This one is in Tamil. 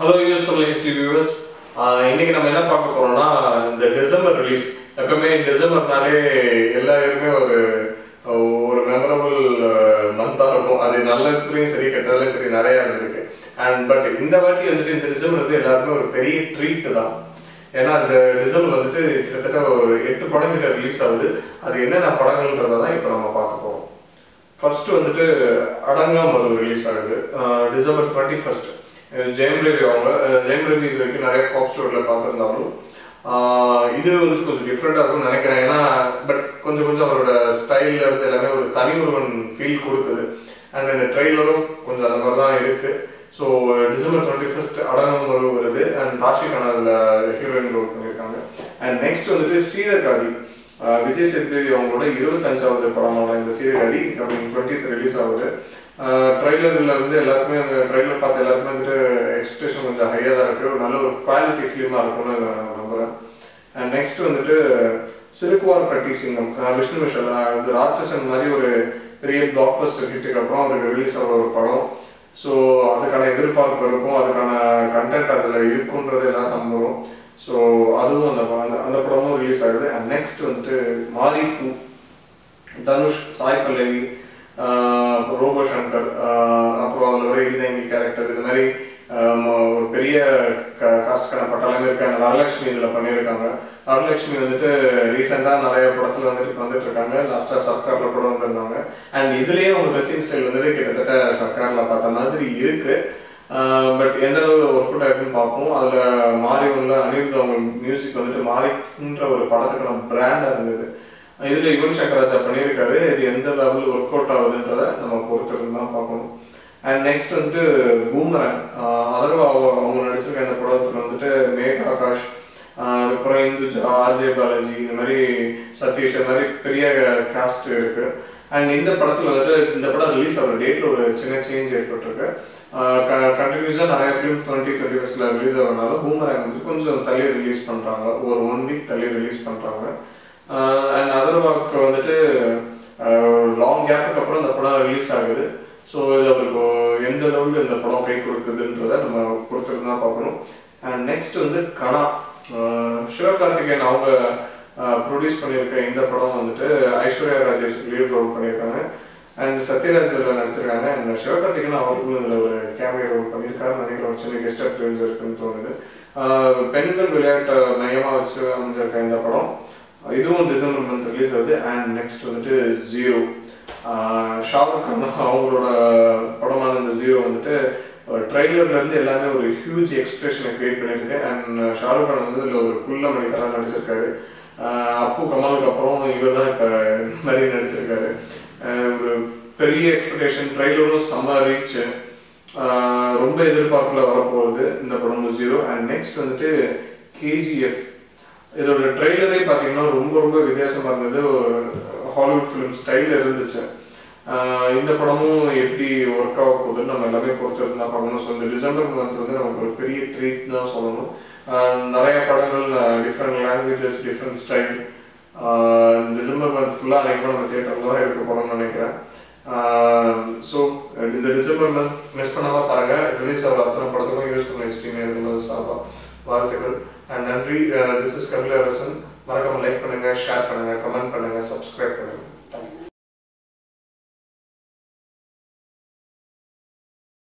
hello US Tamil history viewers இன்னைக்கு நம்ம என்ன பார்க்க போறோம்னா இந்த டிசம்பர் ரிலீஸ் எப்பவுமே டிசம்பர்னாலே எல்லாருக்குமே ஒரு ஒரு மெமரபிள் மந்தாக இருக்கும் அது நல்லதுலையும் சரி கெட்டதுலையும் சரி நிறைய இருந்திருக்கு அண்ட் பட் இந்த வாட்டி வந்துட்டு இந்த டிசம்பர் வந்து எல்லாருக்குமே ஒரு பெரிய ட்ரீட் தான் ஏன்னா இந்த டிசம்பர் வந்துட்டு கிட்டத்தட்ட ஒரு எட்டு படம் கிட்ட ரிலீஸ் ஆகுது அது என்னென்ன படங்கள்ன்றதை தான் இப்போ நம்ம பார்க்க போகிறோம் ஃபர்ஸ்ட் வந்துட்டு அடங்காமது ரிலீஸ் ஆகுது அஹ் December twenty first Jayam Ravi அவங்க அஹ் ஜெயம் ரவி இது வரைக்கும் நிறைய பாப் ஸ்டோரில் பார்த்துருந்தாலும் ஆஹ் இது வந்துட்டு கொஞ்சம் டிஃப்ரெண்டாக இருக்கும்னு நினைக்கிறேன் ஏன்னா பட் கொஞ்சம் கொஞ்சம் அவரோட ஸ்டைலில் இருந்து எல்லாமே ஒரு தனி ஒருவன் ஃபீல் கொடுக்குது அண்ட் இந்த ட்ரெய்லரும் கொஞ்சம் அந்த மாதிரி தான் இருக்குது ஸோ டிசம்பர் டுவெண்ட்டி ஃபர்ஸ்ட் அடங்காமது வருது and Raashi Khanna heroine role பண்ணியிருக்காங்க அண்ட் நெக்ஸ்ட் வந்துட்டு சீரகாதி ஆஹ் விஜய் சேதுபதி அவங்களோட இருபத்தஞ்சாவது படமான இந்த சீரகாதி கம்மிங் டுவெண்ட்டி ரிலீஸ் ஆகுது ட்ரைலர்ல இருந்து எல்லாருக்குமே அந்த ட்ரைலர் பார்த்து எல்லாருக்குமே வந்துட்டு எக்ஸ்பெக்டேஷன் கொஞ்சம் ஹையாக தான் இருக்கு ஒரு நல்ல ஒரு குவாலிட்டி ஃபிலிமாக இருக்கும்னு நான் நம்புறேன் அண்ட் நெக்ஸ்ட் வந்துட்டு சிலுக்குவார் பட்டி சிங்கம் ஆஹ் விஷ்ணு விஷால் ஆஹ் இது ராட்சசன் மாதிரி ஒரு பெரிய பிளாக் பஸ்டர் ஹிட்டுக்கு அப்புறம் அவருக்கு ரிலீஸ் ஆகிற ஒரு படம் ஸோ அதுக்கான எதிர்பார்ப்பு இருக்கும் அதுக்கான கண்டென்ட் அதில் இருக்குன்றது எல்லாம் நம்புகிறோம் ஸோ அதுவும் அந்த அந்த அந்த படமும் ரிலீஸ் ஆகுது அண்ட் நெக்ஸ்ட் வந்துட்டு மாரி டூ தனுஷ் சாய் பல்லவி ஆஹ் அப்புறம் ரோபோ சங்கர் ஆஹ் அப்புறம் அதில் வர இடிதங்கி கேரக்டர் இது மாதிரி ஆஹ் ஒரு பெரிய காஸ்டுக்கான பட்டாளமே இருக்காங்க வரலட்சுமி இதில் பண்ணியிருக்காங்க வரலட்சுமி வந்துட்டு ரீசெண்டாக நிறைய படத்தில் வந்துட்டு வந்துட்டு இருக்காங்க லாஸ்ட்டாக சர்க்காரில் கூட வந்திருந்தாங்க அண்ட் இதுலேயே அவங்க ட்ரெஸ்ஸிங் ஸ்டைல் வந்துட்டு கிட்டத்தட்ட சர்க்காரில் பார்த்த மாதிரி இருக்கு பட் எந்த அளவு ஒர்க் அவுட் ஆயிருக்குன்னு பார்ப்போம் அதில் மாறி உள்ள அனிருத் அவங்க மியூசிக் வந்துட்டு மாறின்ற ஒரு படத்துக்கான பிராண்டாக இருந்தது இதில் யுவன் சங்கர் ராஜா பண்ணியிருக்காரு இது எந்த லெவல் ஒர்க் அவுட் ஆகுதுன்றதை நம்ம பொறுத்திருந்து தான் பார்க்கணும் அண்ட் நெக்ஸ்ட் வந்துட்டு பூமரன் அதர்வா அவங்க நடிச்சிருக்க இந்த படத்தில் வந்துட்டு மேக் ஆகாஷ் அதுக்கப்புறம் இந்துஜா ஆர்ஜே பாலாஜி இந்த மாதிரி சதீஷ் இந்த மாதிரி பெரிய காஸ்ட் இருக்கு அண்ட் இந்த படத்தில் வந்துட்டு இந்த படம் ரிலீஸ் ஆகிற டேட்டில் ஒரு சின்ன சேஞ்ச் ஏற்பட்டிருக்கு கண்டினியூஸாக நிறைய ஃபிலிம் டுவெண்ட்டி டுவெண்ட்டி ஃபஸ்ட்டில் ரிலீஸ் ஆகிறதுனால பூமரங் வந்து கொஞ்சம் தள்ளி ரிலீஸ் பண்ணுறாங்க ஒரு ஒன் வீக் தள்ளி ரிலீஸ் பண்ணுறாங்க அண்ட் அதர்வாக்கு வந்துட்டு லாங் கேப்புக்கு அப்புறம் இந்த படம் ரிலீஸ் ஆகுது ஸோ இது அவருக்கு எந்த லெவலில் இந்த படம் கை கொடுக்குதுன்றதை நம்ம பொறுத்திருந்து தான் பார்க்கணும் அண்ட் நெக்ஸ்ட் வந்து கனா சிவகார்த்திகேயன் அவங்க ப்ரொடியூஸ் பண்ணியிருக்க இந்த படம் வந்துட்டு ஐஸ்வர்யா ராஜேஷ் லீட் ரோல் பண்ணியிருக்காங்க அண்ட் சத்யராஜ் இதில் நடிச்சிருக்காங்க அண்ட் சிவகார்த்திகேயன் அவர்களும் இதில் ஒரு கேமியா ரோல் பண்ணியிருக்காரு நினைக்கிற ஒரு சின்ன கெஸ்ட் அப்பியரன்ஸ் இருக்குன்னு தோணுது பெண்கள் விளையாட்டை மையமாக வச்சு அமைஞ்சிருக்க இந்த படம் இதுவும் டிசம்பர் மந்த் ரிலீஸ் ஆகுது அண்ட் நெக்ஸ்ட் வந்துட்டு ஜீரோ ஷாருக் கான் அவங்களோட படமான இந்த ஜீரோ வந்துட்டு ட்ரெய்லர்ல இருந்து எல்லாமே ஒரு ஹியூஜ் எக்ஸ்பிரஷனை கிரியேட் பண்ணியிருக்கு அண்ட் ஷாருக் கான் வந்து இதில் ஒரு குள்ள மணிக்கராக நடிச்சிருக்காரு அப்பு கமலுக்கு அப்புறம் இவர் தான் இப்போ இந்த மாதிரி நடிச்சிருக்காரு ஒரு பெரிய எக்ஸ்பெக்டேஷன் ட்ரெய்லரும் செம்ம ரீச் ரொம்ப எதிர்பார்ப்பில் வரப்போகுது இந்த படம் ஜீரோ அண்ட் நெக்ஸ்ட் வந்துட்டு கேஜிஎஃப் இதோட ட்ரெய்லரே பார்த்தீங்கன்னா ரொம்ப ரொம்ப வித்தியாசமாக இருந்தது ஒரு ஹாலிவுட் ஃபிலிம் ஸ்டைலில் இருந்துச்சு இந்த படமும் எப்படி ஒர்க் ஆக போகுதுன்னு நம்ம எல்லாமே பொறுத்து இருந்தால் பார்க்கணும் ஸோ இந்த டிசம்பர் மந்த் வந்து நமக்கு ஒரு பெரிய ட்ரீட் தான் சொல்லணும் நிறைய படங்கள் different languages different style December month ஃபுல்லாக அன்றைக்கி நம்ம தேட்டரில் தான் இருக்க போகிறோம்னு நினைக்கிறேன் ஸோ இந்த டிசம்பர் மந்த் மிஸ் பண்ணாமல் பாருங்கள் ரிலீஸ் ஆகிற அத்தனை படத்துக்கும் யூஸ் பண்ண ஹிஸ்ட்ரி நேர்கள் சார்பாக வாழ்த்துக்கள் அண்ட் நன்றி திஸ் இஸ் கபில அரசன் மறக்காம லைக் பண்ணுங்க ஷேர் பண்ணுங்க கமெண்ட் பண்ணுங்க சப்ஸ்கிரைப் பண்ணுங்க